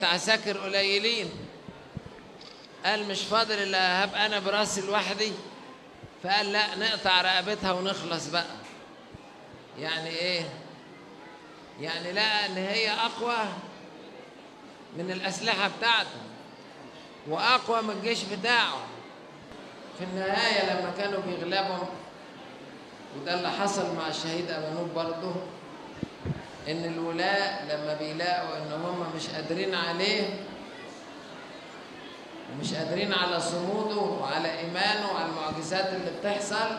عساكر قليلين قال مش فاضل الا هبقى انا براسي لوحدي فقال لا نقطع رقبتها ونخلص بقى يعني ايه يعني لقى ان هي اقوى من الاسلحه بتاعته واقوى من الجيش بتاعه في النهايه لما كانوا بيغلبوا وده اللي حصل مع الشهيد ابانوب برضه ان الولاء لما بيلاقوا ان هم مش قادرين عليه ومش قادرين على صموده وعلى ايمانه وعلى المعجزات اللي بتحصل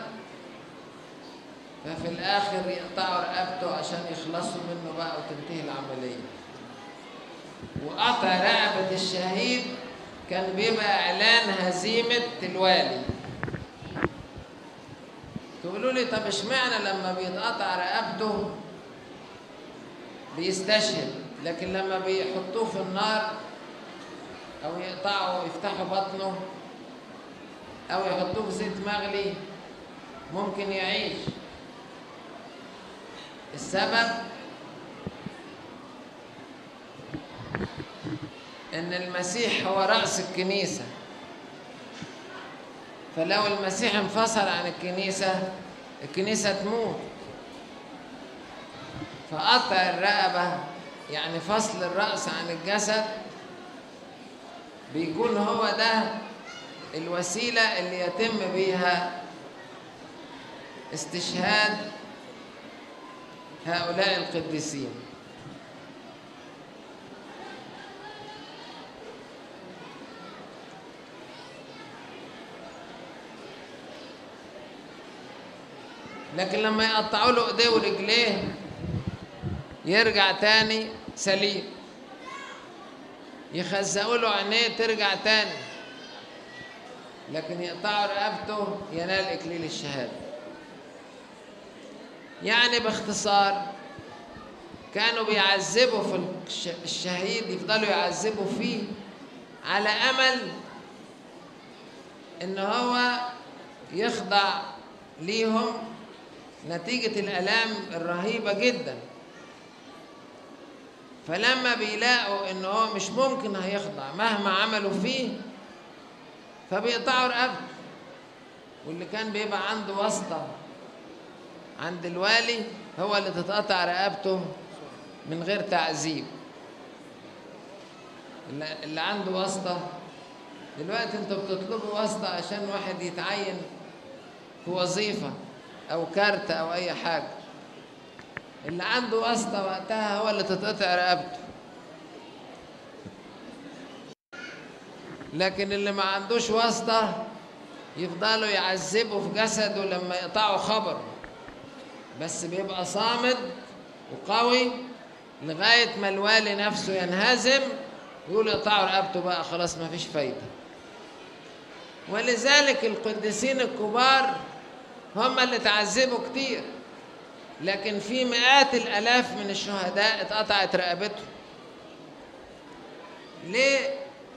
ففي الاخر يقطعوا رقبته عشان يخلصوا منه بقى وتنتهي العمليه وقطع رقبه الشهيد كان بيبقى اعلان هزيمه الوالي تقولوا لي طب اشمعنى لما بيتقطع رقبته بيستشهد لكن لما بيحطوه في النار او يقطعوا يفتحوا بطنه او يحطوه في زيت مغلي ممكن يعيش السبب ان المسيح هو راس الكنيسه فلو المسيح انفصل عن الكنيسه الكنيسه تموت فقطع الرقبة يعني فصل الرأس عن الجسد بيكون هو ده الوسيلة اللي يتم بيها استشهاد هؤلاء القديسين لكن لما يقطعوا له ايديه ورجليه يرجع تاني سليم يخزقوا له عينيه ترجع تاني لكن يقطعوا رقبته ينال اكليل الشهاده يعني باختصار كانوا بيعذبوا في الشهيد يفضلوا يعذبوا فيه على امل ان هو يخضع ليهم نتيجه الالام الرهيبه جدا فلما بيلاقوا ان هو مش ممكن هيخضع مهما عملوا فيه فبيقطعوا رقبته واللي كان بيبقى عنده واسطة عند الوالي هو اللي تتقطع رقبته من غير تعذيب اللي عنده واسطة دلوقتي انتوا بتطلبوا واسطة عشان واحد يتعين في وظيفة أو كارت أو أي حاجة اللي عنده واسطة وقتها هو اللي تتقطع رقبته لكن اللي ما عندوش واسطة يفضلوا يعذبوا في جسده لما يقطعوا خبر بس بيبقى صامد وقوي لغاية ما الوالي نفسه ينهزم يقول اقطعوا رقبته بقى خلاص ما فيش فايدة ولذلك القديسين الكبار هم اللي تعذبوا كتير لكن في مئات الالاف من الشهداء اتقطعت رقبتهم ليه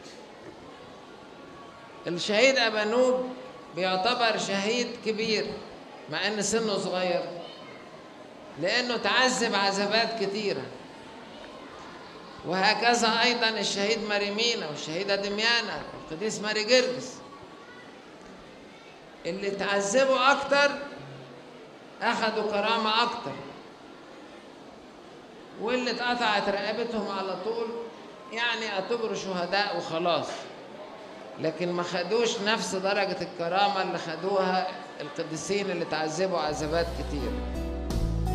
الشهيد ابانوب بيعتبر شهيد كبير مع ان سنه صغير لانه تعذب عذابات كتيره وهكذا ايضا الشهيد ماريمينا والشهيده دميانا والقديس ماري جرجس اللي تعذبوا اكتر أخذوا كرامة أكتر واللي اتقطعت رقبتهم على طول يعني اعتبروا شهداء وخلاص لكن ما خدوش نفس درجة الكرامة اللي خدوها القديسين اللي تعذبوا عذابات كتير